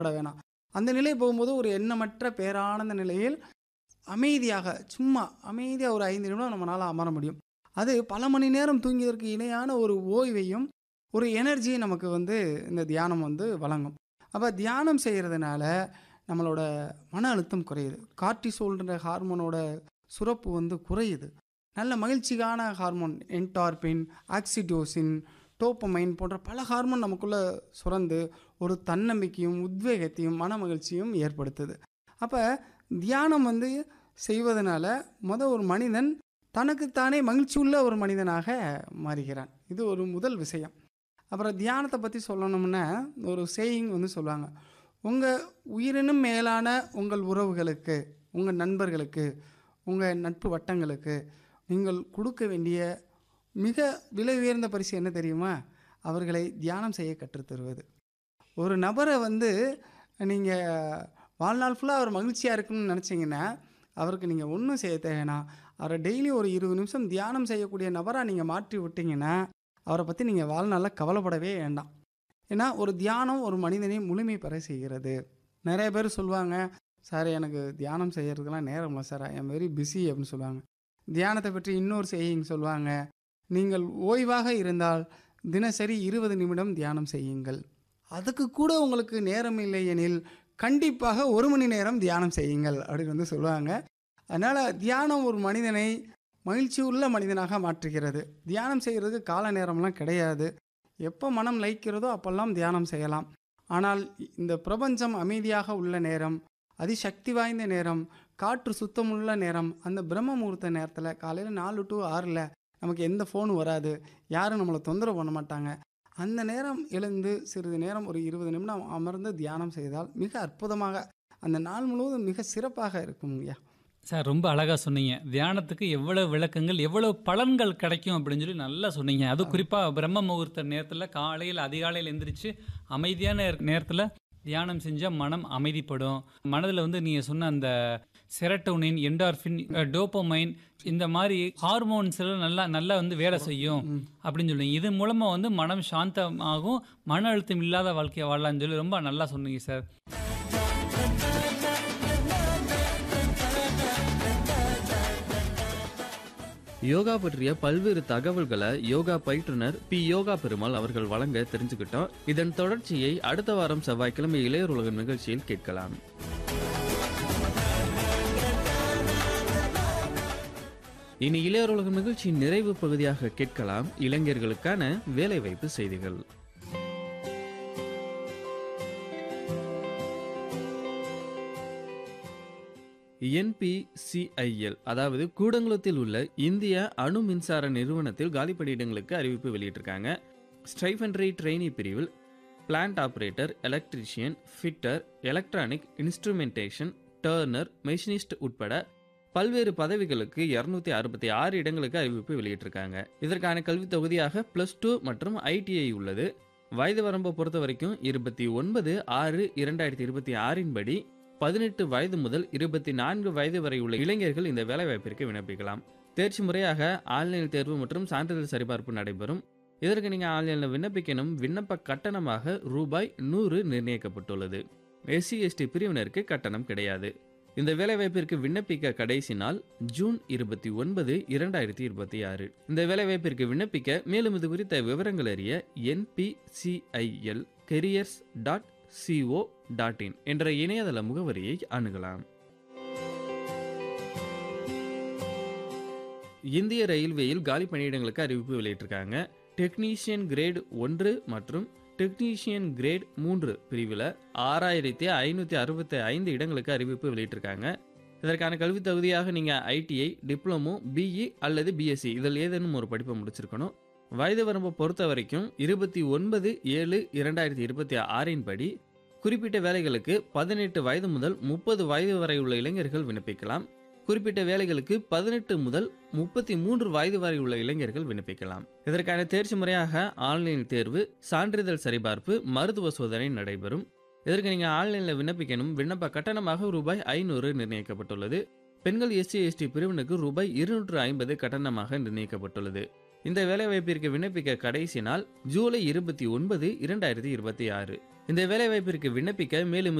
பட வேணாம் அந்த நிலை போகும்போது ஒரு எண்ணமற்ற பேரானந்த நிலையில் அமைதியாக சும்மா அமைதியாக ஒரு ஐந்து நிமிடம் நம்மளால் அமர முடியும் அது பல மணி நேரம் தூங்கியதற்கு இணையான ஒரு ஓய்வையும் ஒரு எனர்ஜியை நமக்கு வந்து இந்த தியானம் வந்து வழங்கும் அப்போ தியானம் செய்கிறதுனால நம்மளோட மன அழுத்தம் குறையுது கார்டிசோல்ன்ற ஹார்மோனோட சுரப்பு வந்து குறையுது நல்ல மகிழ்ச்சிக்கான ஹார்மோன் என்டார்பின் ஆக்சிடோசின் டோப்பமைன் போன்ற பல ஹார்மோன் நமக்குள்ளே சுரந்து ஒரு தன்னம்பிக்கையும் உத்வேகத்தையும் மன மகிழ்ச்சியும் ஏற்படுத்துது அப்போ தியானம் வந்து செய்வதனால முத ஒரு மனிதன் தனக்குத்தானே மகிழ்ச்சி உள்ள ஒரு மனிதனாக மாறுகிறான் இது ஒரு முதல் விஷயம் அப்புறம் தியானத்தை பற்றி சொல்லணும்னா ஒரு சேயிங் வந்து சொல்லுவாங்க உங்கள் உயிரினும் மேலான உங்கள் உறவுகளுக்கு உங்கள் நண்பர்களுக்கு உங்கள் நட்பு வட்டங்களுக்கு நீங்கள் கொடுக்க வேண்டிய மிக விலை உயர்ந்த பரிசு என்ன தெரியுமா அவர்களை தியானம் செய்ய கற்றுத்தருவது ஒரு நபரை வந்து நீங்கள் வாழ்நாள் ஃபுல்லாக அவர் மகிழ்ச்சியாக இருக்கணும்னு நினச்சிங்கன்னா அவருக்கு நீங்கள் ஒன்றும் செய்ய தேவைன்னா அவரை டெய்லி ஒரு இருபது நிமிஷம் தியானம் செய்யக்கூடிய நபராக நீங்கள் மாற்றி விட்டீங்கன்னா அவரை பற்றி நீங்கள் வாழ்நாளில் கவலைப்படவே வேண்டாம் ஏன்னா ஒரு தியானம் ஒரு மனிதனை முழுமை பெற செய்கிறது நிறைய பேர் சொல்லுவாங்க சார் எனக்கு தியானம் செய்கிறதுக்கெல்லாம் நேரம் இல்லை sir I am very busy அப்படின்னு சொல்லுவாங்க தியானத்தை பற்றி இன்னொரு செய்யிங் சொல்லுவாங்க நீங்கள் ஓய்வாக இருந்தால் தினசரி இருபது நிமிடம் தியானம் செய்யுங்கள் அதுக்கு கூட உங்களுக்கு நேரம் இல்லை எனில் கண்டிப்பாக ஒரு மணி நேரம் தியானம் செய்யுங்கள் அப்படின்னு வந்து சொல்லுவாங்க அதனால் தியானம் ஒரு மனிதனை மகிழ்ச்சி உள்ள மனிதனாக மாற்றுகிறது தியானம் செய்கிறதுக்கு கால நேரம்லாம் கிடையாது எப்போ மனம் லயிக்கிறதோ அப்பெல்லாம் தியானம் செய்யலாம் ஆனால் இந்த பிரபஞ்சம் அமைதியாக உள்ள நேரம் அதிசக்தி வாய்ந்த நேரம் காற்று சுத்தமுள்ள நேரம் அந்த பிரம்ம முகூர்த்த நேரத்தில் காலையில் நாலு டு ஆறில் நமக்கு எந்த ஃபோனும் வராது யாரும் நம்மளை தொந்தரவு பண்ண மாட்டாங்க அந்த நேரம் எழுந்து சிறிது நேரம் ஒரு இருபது நிமிடம் அமர்ந்து தியானம் செய்தால் மிக அற்புதமாக அந்த நாள் முழுவதும் மிக சிறப்பாக இருக்கும் ஐயா சார் ரொம்ப அழகாக சொன்னீங்க தியானத்துக்கு எவ்வளவு விளக்கங்கள் எவ்வளவு பலன்கள் கிடைக்கும் அப்படின்னு சொல்லி நல்லா சொன்னீங்க அதுவும் குறிப்பாக பிரம்ம முகூர்த்த நேரத்தில் காலையில் அதிகாலையில் எந்திரிச்சு அமைதியான நேரத்தில் தியானம் செஞ்சால் மனம் அமைதிப்படும் மனதில் வந்து நீங்கள் சொன்ன அந்த செரட்டோனின் என்டார்ஃபின் டோப்போமைன் இந்த மாதிரி ஹார்மோன்ஸ் எல்லாம் நல்லா நல்லா வந்து வேலை செய்யும் அப்படின்னு சொல்லுவீங்க இது மூலமாக வந்து மனம் சாந்தமாகும் மன அழுத்தம் இல்லாத வாழ்க்கையை வாழலாம்னு சொல்லி ரொம்ப நல்லா சொன்னீங்க சார் யோகா பற்றிய பல்வேறு தகவல்களை யோகா பயிற்றுனர் பி யோகா பெருமாள் அவர்கள் வழங்க தெரிஞ்சுக்கிட்டோம் இதன் தொடர்ச்சியை அடுத்த வாரம் செவ்வாய்க்கிழமை இளையர் உலக நிகழ்ச்சியில் கேட்கலாம் இனி இளையர் உலக நிகழ்ச்சியின் நிறைவு பகுதியாக கேட்கலாம் இளைஞர்களுக்கான வேலைவாய்ப்பு செய்திகள் என்பிசிஐஎல் அதாவது கூடங்குளத்தில் உள்ள இந்திய அணு மின்சார நிறுவனத்தில் காலி பணியிடங்களுக்கு அறிவிப்பு வெளியிட்டிருக்காங்க ஸ்டைஃபன்ட்ரி ட்ரெயினி பிரிவில் plant operator electrician fitter electronic instrumentation turner machinist உட்பட பல்வேறு பதவிகளுக்கு இருநூத்தி அறுபத்தி ஆறு இடங்களுக்கு அறிவிப்பு வெளியிட்டிருக்காங்க இதற்கான கல்வி தொகுதியாக பிளஸ் டூ மற்றும் ஐடிஐ உள்ளது வயது வரம்பை பொறுத்த வரைக்கும் இருபத்தி ஒன்பது ஆறு இரண்டாயிரத்தி இருபத்தி ஆறின் படி பதினெட்டு வயது முதல் இருபத்தி நான்கு வயது வரை உள்ள இளைஞர்கள் இந்த வேலைவாய்ப்பிற்கு விண்ணப்பிக்கலாம் தேர்ச்சி முறையாக ஆன்லைன் தேர்வு மற்றும் சான்றிதழ் சரிபார்ப்பு நடைபெறும் இதற்கு நீங்கள் ஆன்லைனில் விண்ணப்பிக்கணும் விண்ணப்ப கட்டணமாக ரூபாய் நூறு நிர்ணயிக்கப்பட்டுள்ளது எஸ்சி எஸ்டி பிரிவினருக்கு கட்டணம் கிடையாது இந்த வேலைவாய்ப்பிற்கு விண்ணப்பிக்க கடைசி நாள் ஜூன் இருபத்தி ஒன்பது இரண்டாயிரத்தி இருபத்தி ஆறு இந்த வேலைவாய்ப்பிற்கு விண்ணப்பிக்க மேலும் இது குறித்த விவரங்கள் அறிய NPCIL careers dot CO dot in என்ற இணையதள முகவரியை அணுகலாம் இந்திய ரயில்வேயில் காலி பணியிடங்களுக்கு அறிவிப்பு வெளியிட்டிருக்காங்க டெக்னீஷியன் கிரேட் ஒன்று மற்றும் டெக்னீஷியன் கிரேட் மூன்று பிரிவில் ஆறாயிரத்தி ஐநூற்றி அறுபத்தி ஐந்து இடங்களுக்கு அறிவிப்பு வெளியிட்டிருக்காங்க இதற்கான கல்வி தகுதியாக நீங்கள் ஐடிஐ டிப்ளமோ பிஇ அல்லது பிஎஸ்சி இதில் ஏதேனும் ஒரு படிப்பை முடிச்சிருக்கணும் வயது வரம்பை பொறுத்த வரைக்கும் இருபத்தி ஒன்பது ஏழு இரண்டாயிரத்தி இருபத்தி ஆறின் படி குறிப்பிட்ட வேலைகளுக்கு பதினெட்டு வயது முதல் முப்பது வயது வரை உள்ள இளைஞர்கள் விண்ணப்பிக்கலாம் குறிப்பிட்ட வேலைகளுக்கு பதினெட்டு முதல் முப்பத்தி மூன்று வயது வரை உள்ள இளைஞர்கள் விண்ணப்பிக்கலாம் இதற்கான தேர்ச்சி முறையாக ஆன்லைன் தேர்வு சான்றிதழ் சரிபார்ப்பு மருத்துவ சோதனை நடைபெறும் இதற்கு நீங்கள் ஆன்லைனில் விண்ணப்பிக்கணும் விண்ணப்ப கட்டணமாக ரூபாய் ஐநூறு நிர்ணயிக்கப்பட்டுள்ளது பெண்கள் எஸ்சி எஸ்டி பிரிவினுக்கு ரூபாய் இருநூற்று ஐம்பது கட்டணமாக நிர்ணயிக்கப்பட்டுள்ளது இந்த வேலைவாய்ப்பிற்கு விண்ணப்பிக்க கடைசி நாள் ஜூலை இருபத்தி ஒன்பது இரண்டாயிரத்தி இருபத்தி ஆறு இந்த வேலைவாய்ப்பிற்கு விண்ணப்பிக்க மேலும்